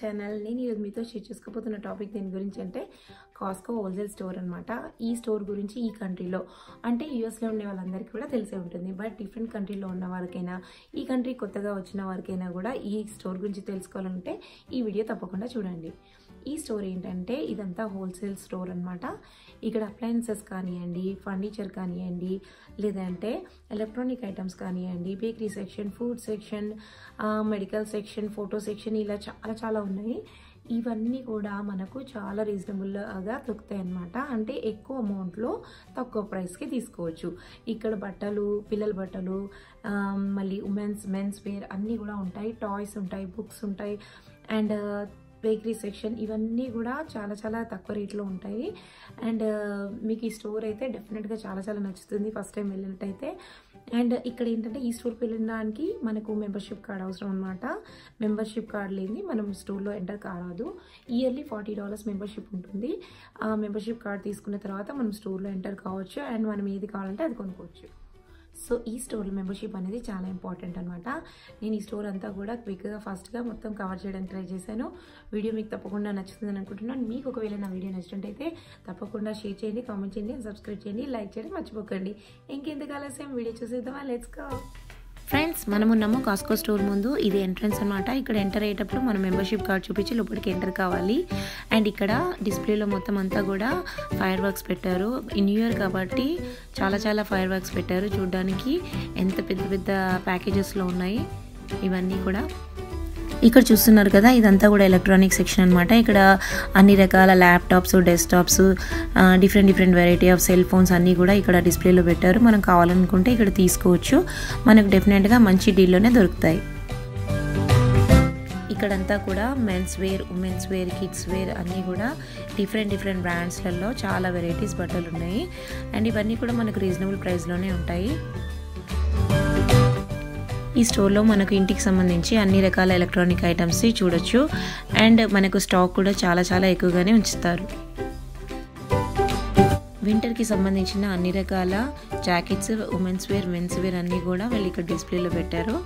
channel నేను ఈరోజు మీతో షేర్ చేసుకోబోతున్న టాపిక్ దేని గురించి అంటే కాస్కో హోల్సేల్ స్టోర్ అనమాట ఈ స్టోర్ గురించి ఈ కంట్రీలో అంటే యూఎస్లో ఉండే వాళ్ళందరికీ కూడా తెలిసే ఉంటుంది బట్ డిఫరెంట్ కంట్రీలో ఉన్న వారికైనా ఈ కంట్రీ కొత్తగా వచ్చిన వారికైనా కూడా ఈ స్టోర్ గురించి తెలుసుకోవాలంటే ఈ వీడియో తప్పకుండా చూడండి ఈ స్టోర్ ఏంటంటే ఇదంతా హోల్సేల్ స్టోర్ అనమాట ఇక్కడ అప్లయన్సెస్ కానివ్వండి ఫర్నిచర్ కానివ్వండి లేదంటే ఎలక్ట్రానిక్ ఐటమ్స్ కానివ్వండి bakery section food section medical section photo section ఇలా చాలా చాలా ఉన్నాయి ఇవన్నీ కూడా మనకు చాలా రీజనబుల్గా దొరుకుతాయి అన్నమాట అంటే ఎక్కువ అమౌంట్లో తక్కువ ప్రైస్కి తీసుకోవచ్చు ఇక్కడ బట్టలు పిల్లల బట్టలు ఆ, మళ్ళీ ఉమెన్స్ మెన్స్ వేర్ అన్నీ కూడా ఉంటాయి టాయ్స్ ఉంటాయి బుక్స్ ఉంటాయి అండ్ బేకరీ సెక్షన్ ఇవన్నీ కూడా చాలా చాలా తక్కువ రేట్లో ఉంటాయి అండ్ మీకు ఈ స్టోర్ అయితే డెఫినెట్గా చాలా చాలా నచ్చుతుంది ఫస్ట్ టైం వెళ్ళినట్టయితే అండ్ ఇక్కడ ఏంటంటే ఈ స్టోర్కి వెళ్ళడానికి మనకు మెంబర్షిప్ కార్డ్ అవసరం అనమాట మెంబర్షిప్ కార్డ్ లేని మనం స్టోర్లో ఎంటర్ కారాదు ఇయర్లీ ఫార్టీ డాలర్స్ మెంబర్షిప్ ఉంటుంది ఆ మెంబర్షిప్ కార్డ్ తీసుకున్న తర్వాత మనం స్టోర్లో ఎంటర్ కావచ్చు అండ్ మనం ఏది కావాలంటే అది కొనుక్కోవచ్చు సో ఈ స్టోర్ మెంబర్షిప్ అనేది చాలా ఇంపార్టెంట్ అనమాట నేను ఈ స్టోర్ అంతా కూడా క్విక్గా ఫాస్ట్గా మొత్తం కవర్ చేయడానికి ట్రై చేశాను వీడియో మీకు తప్పకుండా నచ్చుతుందని అనుకుంటున్నాను మీకు ఒకవేళ నా వీడియో నచ్చినట్టయితే తప్పకుండా షేర్ చేయండి కామెంట్ చేయండి సబ్స్క్రైబ్ చేయండి లైక్ చేయడం మర్చిపోకండి ఇంకెందుకు ఆలస్యం వీడియో చూసేద్దామా లెట్స్ గో ఫ్రెండ్స్ మనం ఉన్నాము కాస్కో స్టోర్ ముందు ఇది ఎంట్రన్స్ అనమాట ఇక్కడ ఎంటర్ అయ్యేటప్పుడు మనం మెంబర్షిప్ కార్డ్ చూపించి లోపలికి ఎంటర్ కావాలి అండ్ ఇక్కడ డిస్ప్లేలో మొత్తం అంతా కూడా ఫైర్ వర్క్స్ పెట్టారు ఈ న్యూ ఇయర్ కాబట్టి చాలా చాలా ఫైర్ వర్క్స్ పెట్టారు చూడడానికి ఎంత పెద్ద పెద్ద ప్యాకేజెస్లో ఉన్నాయి ఇవన్నీ కూడా ఇక్కడ చూస్తున్నారు కదా ఇదంతా కూడా ఎలక్ట్రానిక్ సెక్షన్ అనమాట ఇక్కడ అన్ని రకాల laptops desktops different different variety of cell phones అన్నీ కూడా ఇక్కడ డిస్ప్లేలో పెట్టారు మనం కావాలనుకుంటే ఇక్కడ తీసుకోవచ్చు మనకు డెఫినెట్గా మంచి డీల్లోనే దొరుకుతాయి ఇక్కడంతా కూడా men's wear women's wear kids wear అన్నీ కూడా డిఫరెంట్ డిఫరెంట్ బ్రాండ్స్లలో చాలా వెరైటీస్ బట్టలు ఉన్నాయి అండ్ ఇవన్నీ కూడా మనకు రీజనబుల్ ప్రైస్లోనే ఉంటాయి ఈ స్టోర్లో మనకు ఇంటికి సంబంధించి అన్ని రకాల ఎలక్ట్రానిక్ ఐటమ్స్ చూడొచ్చు అండ్ మనకు స్టాక్ కూడా చాలా చాలా ఎక్కువగానే ఉంచుతారు వింటర్కి సంబంధించిన అన్ని రకాల jackets women's wear men's wear అన్నీ కూడా వీళ్ళు ఇక్కడ డిస్ప్లేలో పెట్టారు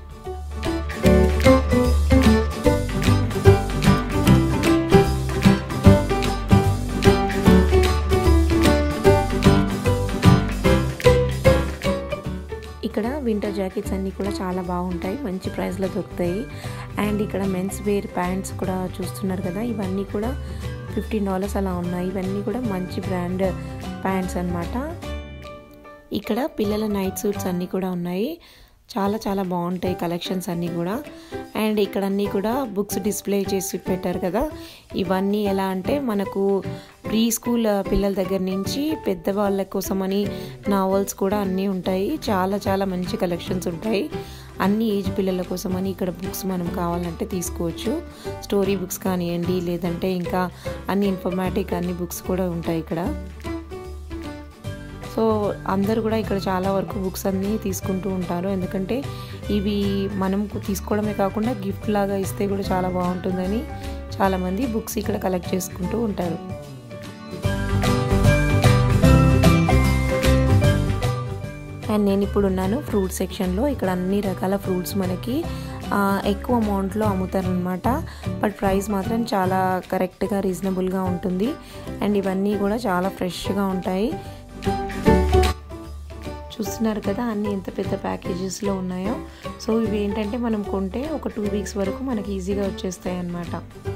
ఇక్కడ వింటర్ జాకెట్స్ అన్నీ కూడా చాలా బాగుంటాయి మంచి ప్రైస్లో దొరుకుతాయి అండ్ ఇక్కడ మెన్స్ వేర్ ప్యాంట్స్ కూడా చూస్తున్నారు కదా ఇవన్నీ కూడా ఫిఫ్టీన్ డాలర్స్ అలా ఉన్నాయి ఇవన్నీ కూడా మంచి బ్రాండ్ ప్యాంట్స్ అన్నమాట ఇక్కడ పిల్లల నైట్ సూట్స్ అన్నీ కూడా ఉన్నాయి చాలా చాలా బాగుంటాయి కలెక్షన్స్ అన్నీ కూడా అండ్ ఇక్కడ అన్నీ కూడా బుక్స్ డిస్ప్లే చేసి పెట్టారు కదా ఇవన్నీ ఎలా అంటే మనకు ప్రీ స్కూల్ పిల్లల దగ్గర నుంచి పెద్దవాళ్ళ కోసమని నావల్స్ కూడా అన్నీ ఉంటాయి చాలా చాలా మంచి కలెక్షన్స్ ఉంటాయి అన్ని ఏజ్ పిల్లల కోసమని ఇక్కడ బుక్స్ మనం కావాలంటే తీసుకోవచ్చు స్టోరీ బుక్స్ కానివ్వండి లేదంటే ఇంకా అన్ని ఇన్ఫర్మాటిక్ అన్ని బుక్స్ కూడా ఉంటాయి ఇక్కడ సో అందరు కూడా ఇక్కడ చాలా వరకు బుక్స్ అన్నీ తీసుకుంటూ ఉంటారు ఎందుకంటే ఇవి మనం తీసుకోవడమే కాకుండా గిఫ్ట్ లాగా ఇస్తే కూడా చాలా బాగుంటుందని చాలామంది బుక్స్ ఇక్కడ కలెక్ట్ చేసుకుంటూ ఉంటారు అండ్ నేను ఇప్పుడు ఉన్నాను ఫ్రూట్ సెక్షన్లో ఇక్కడ అన్ని రకాల ఫ్రూట్స్ మనకి ఆ, ఎక్కువ అమౌంట్లో అమ్ముతారనమాట బట్ ప్రైస్ మాత్రం చాలా కరెక్ట్గా రీజనబుల్గా ఉంటుంది అండ్ ఇవన్నీ కూడా చాలా ఫ్రెష్గా ఉంటాయి చూస్తున్నారు కదా అన్ని ఎంత పెద్ద ప్యాకేజెస్లో ఉన్నాయో సో ఇవి ఏంటంటే మనం కొంటే ఒక టూ వీక్స్ వరకు మనకి ఈజీగా వచ్చేస్తాయి అన్నమాట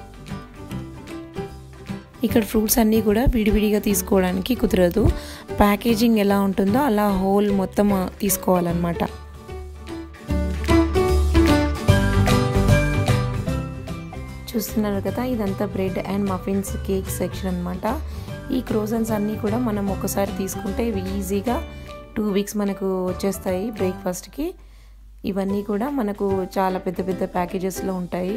ఇక్కడ ఫ్రూట్స్ అన్నీ కూడా విడివిడిగా తీసుకోవడానికి కుదరదు ప్యాకేజింగ్ ఎలా ఉంటుందో అలా హోల్ మొత్తం ఆ, తీసుకోవాలన్నమాట చూస్తున్నారు కదా ఇదంతా bread and muffins cake section అనమాట ఈ క్రోజన్స్ అన్నీ కూడా మనం ఒకసారి తీసుకుంటే ఇవి ఈజీగా టూ వీక్స్ మనకు వచ్చేస్తాయి బ్రేక్ఫాస్ట్కి ఇవన్నీ కూడా మనకు చాలా పెద్ద పెద్ద ప్యాకేజెస్లో ఉంటాయి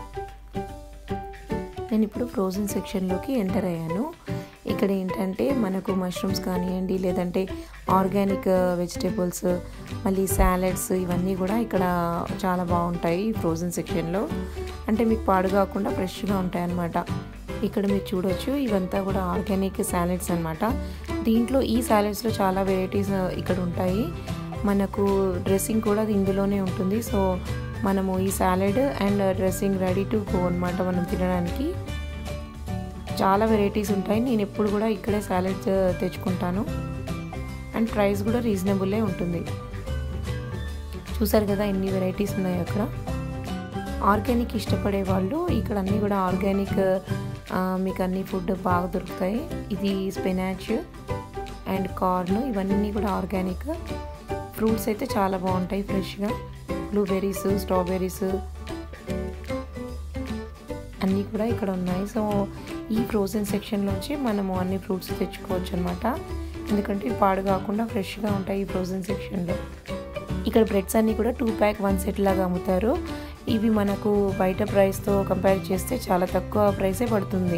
నేను ఇప్పుడు ఫ్రోజన్ సెక్షన్లోకి ఎంటర్ అయ్యాను ఇక్కడ ఏంటంటే మనకు మష్రూమ్స్ కానివ్వండి లేదంటే ఆర్గానిక్ వెజిటేబుల్స్ మళ్ళీ సాలెడ్స్ ఇవన్నీ కూడా ఇక్కడ చాలా బాగుంటాయి ఫ్రోజన్ సెక్షన్లో అంటే మీకు పాడు కాకుండా ఫ్రెష్గా ఉంటాయి అన్నమాట ఇక్కడ మీరు చూడొచ్చు ఇవంతా కూడా ఆర్గానిక్ సాలెడ్స్ అనమాట దీంట్లో ఈ సాలెడ్స్లో చాలా వెరైటీస్ ఇక్కడ ఉంటాయి మనకు డ్రెస్సింగ్ కూడా అది ఇందులోనే ఉంటుంది సో మనము ఈ salad and dressing ready to go అనమాట మనం తినడానికి చాలా వెరైటీస్ ఉంటాయి నేను ఎప్పుడు కూడా ఇక్కడే సాలెడ్ తెచ్చుకుంటాను అండ్ ప్రైస్ కూడా రీజనబుల్లే ఉంటుంది చూసారు కదా ఎన్ని వెరైటీస్ ఉన్నాయి అక్కడ ఆర్గానిక్ ఇష్టపడే వాళ్ళు ఇక్కడ అన్నీ కూడా ఆర్గానిక్ మీకు అన్ని ఫుడ్ బాగా దొరుకుతాయి ఇది స్పినాచ్ అండ్ కార్న్ ఇవన్నీ కూడా ఆర్గానిక్ ఫ్రూట్స్ అయితే చాలా బాగుంటాయి ఫ్రెష్గా బ్లూబెర్రీస్ స్ట్రాబెర్రీస్ అన్నీ కూడా ఇక్కడ ఉన్నాయి సో ఈ ఫ్రోజన్ సెక్షన్ నుంచి మనము అన్ని ఫ్రూట్స్ తెచ్చుకోవచ్చు అనమాట ఎందుకంటే ఇవి పాడు కాకుండా ఫ్రెష్గా ఉంటాయి ఈ ఫ్రోజన్ సెక్షన్లో ఇక్కడ బ్రెడ్స్ అన్నీ కూడా టూ ప్యాక్ వన్ సెట్ లాగా అమ్ముతారు ఇవి మనకు బయట ప్రైస్తో కంపేర్ చేస్తే చాలా తక్కువ ప్రైసే పడుతుంది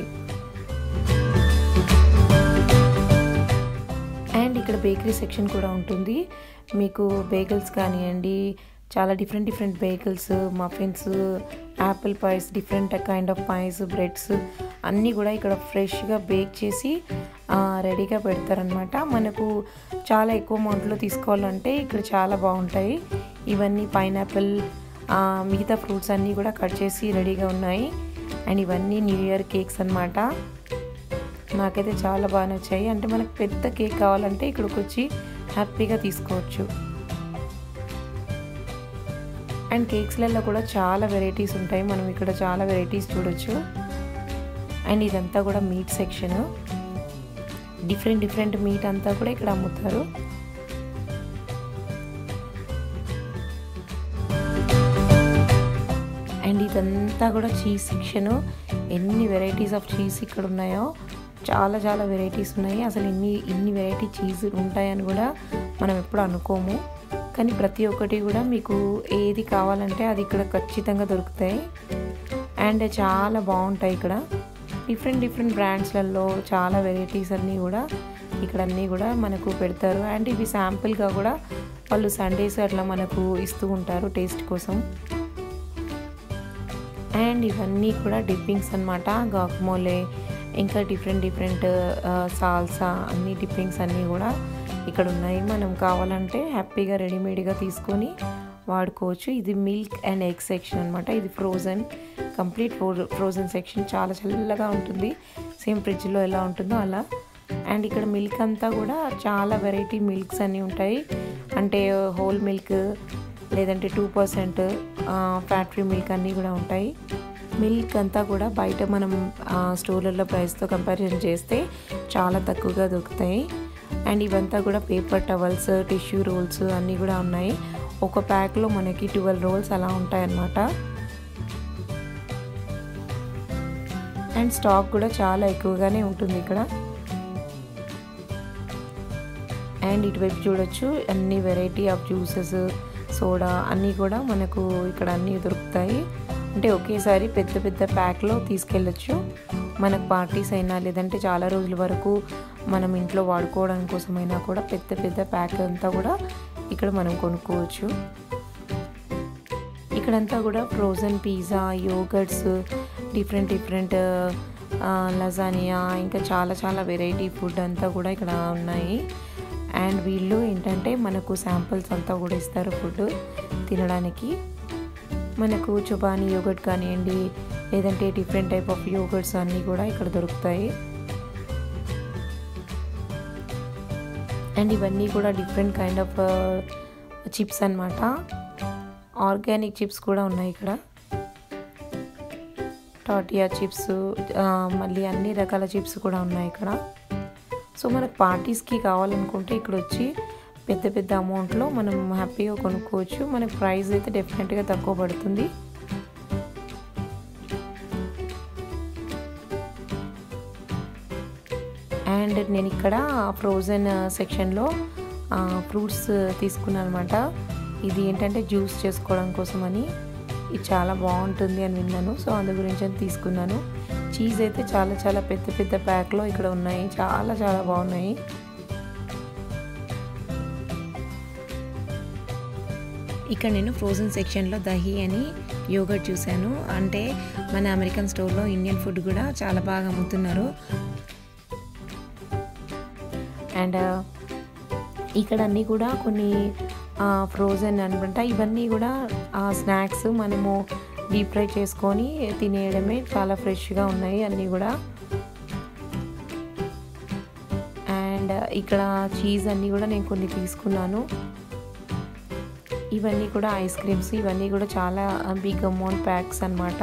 అండ్ ఇక్కడ బేకరీ సెక్షన్ కూడా ఉంటుంది మీకు బేగల్స్ కానివ్వండి చాలా different different bagels muffins apple pies different kind of pies breads అన్నీ కూడా ఇక్కడ ఫ్రెష్గా బేక్ చేసి రెడీగా పెడతారనమాట మనకు చాలా ఎక్కువ అమౌంట్లో తీసుకోవాలంటే ఇక్కడ చాలా బాగుంటాయి ఇవన్నీ పైనాపిల్ మిగతా ఫ్రూట్స్ అన్నీ కూడా కట్ చేసి రెడీగా ఉన్నాయి అండ్ ఇవన్నీ న్యూ ఇయర్ కేక్స్ అనమాట నాకైతే చాలా బాగా నచ్చాయి అంటే మనకు పెద్ద కేక్ కావాలంటే ఇక్కడికి వచ్చి హ్యాపీగా తీసుకోవచ్చు అండ్ కేక్స్లలో కూడా చాలా వెరైటీస్ ఉంటాయి మనం ఇక్కడ చాలా వెరైటీస్ చూడొచ్చు అండ్ ఇదంతా కూడా meat section different different meat అంతా కూడా ఇక్కడ అమ్ముతారు అండ్ ఇదంతా కూడా చీజ్ సెక్షన్ ఎన్ని వెరైటీస్ ఆఫ్ చీజ్ ఇక్కడ ఉన్నాయో చాలా చాలా వెరైటీస్ ఉన్నాయి అసలు ఇన్ని ఇన్ని వెరైటీ చీజ్ ఉంటాయని కూడా మనం ఎప్పుడు అనుకోము కానీ ప్రతి ఒక్కటి కూడా మీకు ఏది కావాలంటే అది ఇక్కడ ఖచ్చితంగా దొరుకుతాయి అండ్ చాలా బాగుంటాయి ఇక్కడ డిఫరెంట్ డిఫరెంట్ బ్రాండ్స్లలో చాలా వెరైటీస్ అన్నీ కూడా ఇక్కడ అన్నీ కూడా మనకు పెడతారు అండ్ ఇవి శాంపుల్గా కూడా వాళ్ళు సండేస్ అట్లా మనకు ఇస్తూ ఉంటారు టేస్ట్ కోసం అండ్ ఇవన్నీ కూడా డిప్పింగ్స్ అనమాట గాక్మోలే ఇంకా డిఫరెంట్ డిఫరెంట్ సాల్సా అన్ని డిప్పింగ్స్ అన్నీ కూడా ఇక్కడ ఉన్నాయి మనం కావాలంటే హ్యాపీగా రెడీమేడ్గా తీసుకొని వాడుకోవచ్చు ఇది మిల్క్ అండ్ ఎగ్ సెక్షన్ అనమాట ఇది ఫ్రోజన్ కంప్లీట్ ఫ్రోజన్ సెక్షన్ చాలా చల్లగా ఉంటుంది సేమ్ ఫ్రిడ్జ్లో ఎలా ఉంటుందో అలా అండ్ ఇక్కడ మిల్క్ అంతా కూడా చాలా వెరైటీ మిల్క్స్ అన్నీ ఉంటాయి అంటే హోల్ మిల్క్ లేదంటే two percent fat free milk అన్నీ కూడా ఉంటాయి మిల్క్ అంతా కూడా బయట మనం స్టోర్లలో ప్రైస్తో కంపారిజన్ చేస్తే చాలా తక్కువగా దొరుకుతాయి అండ్ ఇవంతా కూడా పేపర్ టవల్స్ టిష్యూ రోల్స్ అన్నీ కూడా ఉన్నాయి ఒక ప్యాక్లో మనకి ట్వెల్వ్ రోల్స్ అలా ఉంటాయన్నమాట అండ్ స్టాక్ కూడా చాలా ఎక్కువగానే ఉంటుంది ఇక్కడ అండ్ ఇటువైపు చూడొచ్చు అన్ని వెరైటీ ఆఫ్ జ్యూసెస్ సోడా అన్నీ కూడా మనకు ఇక్కడ అన్నీ దొరుకుతాయి అంటే ఒకేసారి పెద్ద పెద్ద ప్యాక్లో తీసుకెళ్ళచ్చు మనకు పార్టీస్ అయినా లేదంటే చాలా రోజుల వరకు మనం ఇంట్లో వాడుకోవడం కోసమైనా కూడా పెద్ద పెద్ద ప్యాక్ అంతా కూడా ఇక్కడ మనం కొనుక్కోవచ్చు ఇక్కడంతా కూడా frozen pizza yogurts different different lasagna ఇంకా చాలా చాలా వెరైటీ ఫుడ్ అంతా కూడా ఇక్కడ ఉన్నాయి అండ్ వీళ్ళు ఏంటంటే మనకు శాంపిల్స్ అంతా కూడా ఇస్తారు ఫుడ్ తినడానికి మనకు చుబానీ యోగర్ట్ కానివ్వండి లేదంటే డిఫరెంట్ టైప్ ఆఫ్ యోగర్ట్స్ అన్నీ కూడా ఇక్కడ దొరుకుతాయి అండ్ ఇవన్నీ కూడా డిఫరెంట్ కైండ్ ఆఫ్ చిప్స్ అనమాట ఆర్గానిక్ చిప్స్ కూడా ఉన్నాయి ఇక్కడ టాటియా చిప్స్ మళ్ళీ అన్ని రకాల చిప్స్ కూడా ఉన్నాయి ఇక్కడ సో మనకు పార్టీస్కి కావాలనుకుంటే ఇక్కడ వచ్చి పెద్ద పెద్ద అమౌంట్లో మనం హ్యాపీగా కొనుక్కోవచ్చు మనకు ప్రైస్ అయితే డెఫినెట్గా తక్కువ పడుతుంది అండ్ నేను ఇక్కడ ఫ్రోజన్ సెక్షన్లో ఫ్రూట్స్ తీసుకున్నాను అనమాట ఇది ఏంటంటే జ్యూస్ చేసుకోవడం కోసమని ఇది చాలా బాగుంటుంది అని విన్నాను సో అందు గురించి అని తీసుకున్నాను చీజ్ అయితే చాలా చాలా పెద్ద పెద్ద ప్యాక్లో ఇక్కడ ఉన్నాయి చాలా చాలా బాగున్నాయి ఇక్కడ నేను ఫ్రోజన్ సెక్షన్లో దహి అని యోగర్ట్ చూశాను అంటే మన అమెరికన్ స్టోర్లో ఇండియన్ ఫుడ్ కూడా చాలా బాగా అమ్ముతున్నారు అండ్ ఇక్కడ అన్నీ కూడా కొన్ని ఫ్రోజన్ అనమాట ఇవన్నీ కూడా స్నాక్స్ మనము డీప్ ఫ్రై చేసుకొని తినేయడమే చాలా ఫ్రెష్గా ఉన్నాయి అన్నీ కూడా అండ్ ఇక్కడ చీజ్ అన్నీ కూడా నేను కొన్ని తీసుకున్నాను ఇవన్నీ కూడా ఐస్ క్రీమ్స్ ఇవన్నీ కూడా చాలా బిగ్ అమౌంట్ ప్యాక్స్ అనమాట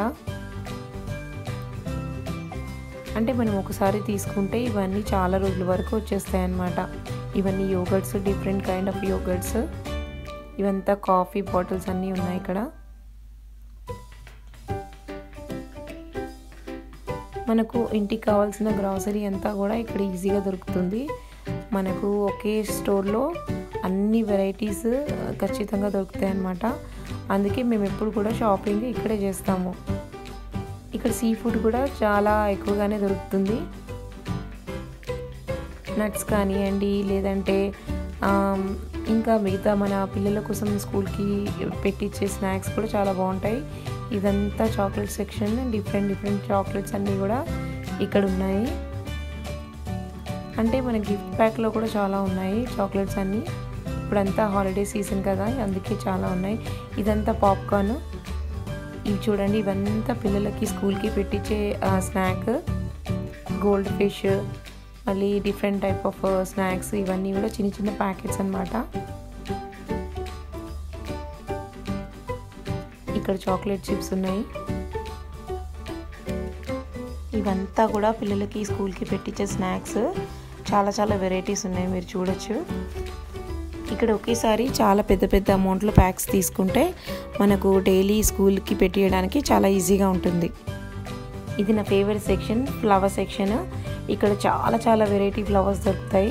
అంటే మనం ఒకసారి తీసుకుంటే ఇవన్నీ చాలా రోజుల వరకు వచ్చేస్తాయి అన్నమాట ఇవన్నీ yogurts different kind of yogurts ఇవంతా కాఫీ బాటిల్స్ అన్నీ ఉన్నాయి ఇక్కడ మనకు ఇంటికి కావాల్సిన గ్రాసరీ అంతా కూడా ఇక్కడ ఈజీగా దొరుకుతుంది మనకు ఒకే స్టోర్లో అన్ని వెరైటీస్ ఖచ్చితంగా దొరుకుతాయి అన్నమాట అందుకే మేము ఎప్పుడు కూడా షాపింగ్ ఇక్కడే చేస్తాము ఇక్కడ సీ ఫుడ్ కూడా చాలా ఎక్కువగానే దొరుకుతుంది నట్స్ కానివ్వండి లేదంటే ఇంకా మిగతా మన పిల్లల కోసం స్కూల్కి పెట్టించే స్నాక్స్ కూడా చాలా బాగుంటాయి ఇదంతా chocolate section different different chocolates అన్నీ కూడా ఇక్కడ ఉన్నాయి అంటే మన గిఫ్ట్ ప్యాక్లో కూడా చాలా ఉన్నాయి చాక్లెట్స్ అన్నీ ఇప్పుడంతా హాలిడే సీజన్ కదా అందుకే చాలా ఉన్నాయి ఇదంతా పాప్కార్న్ ఇవి చూడండి ఇవంతా పిల్లలకి స్కూల్కి పెట్టించే స్నాక్ గోల్డ్ ఫిష్ మళ్ళీ డిఫరెంట్ టైప్ ఆఫ్ స్నాక్స్ ఇవన్నీ కూడా చిన్న చిన్న ప్యాకెట్స్ అనమాట ఇక్కడ చాక్లెట్ చిప్స్ ఉన్నాయి ఇవంతా కూడా పిల్లలకి స్కూల్కి పెట్టించే స్నాక్స్ చాలా చాలా వెరైటీస్ ఉన్నాయి మీరు చూడొచ్చు ఇక్కడ ఒకేసారి చాలా పెద్ద పెద్ద అమౌంట్లో ప్యాక్స్ తీసుకుంటే మనకు డైలీ స్కూల్కి పెట్టియడానికి చాలా ఈజీగా ఉంటుంది ఇది నా ఫేవరెట్ సెక్షన్ ఫ్లవర్ సెక్షన్ ఇక్కడ చాలా చాలా వెరైటీ ఫ్లవర్స్ దొరుకుతాయి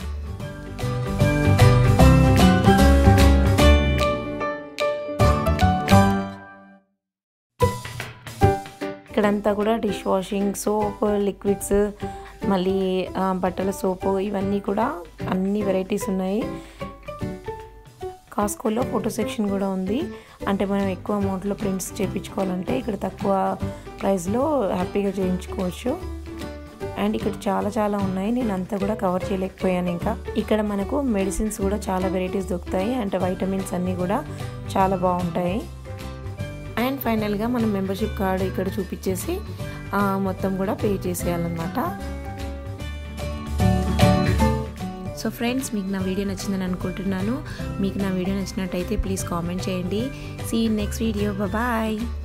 ఇక్కడంతా కూడా డిష్ వాషింగ్ సోప్ లిక్విడ్స్ మళ్ళీ బట్టల సోపు ఇవన్నీ కూడా అన్ని వెరైటీస్ ఉన్నాయి కాస్కోలో ఫోటో సెక్షన్ కూడా ఉంది అంటే మనం ఎక్కువ అమౌంట్లో ప్రింట్స్ చేయించుకోవాలంటే ఇక్కడ తక్కువ ప్రైస్లో హ్యాపీగా చేయించుకోవచ్చు అండ్ ఇక్కడ చాలా చాలా ఉన్నాయి నేను అంతా కూడా కవర్ చేయలేకపోయాను ఇంకా ఇక్కడ మనకు మెడిసిన్స్ కూడా చాలా వెరైటీస్ దొరుకుతాయి అంటే వైటమిన్స్ అన్నీ కూడా చాలా బాగుంటాయి అండ్ ఫైనల్గా మనం మెంబర్షిప్ కార్డు ఇక్కడ చూపించేసి మొత్తం కూడా పే చేసేయాలన్నమాట సో ఫ్రెండ్స్ మీకు నా వీడియో నచ్చిందని అనుకుంటున్నాను మీకు నా వీడియో నచ్చినట్టయితే ప్లీజ్ కామెంట్ చేయండి సీ నెక్స్ట్ వీడియో బాయ్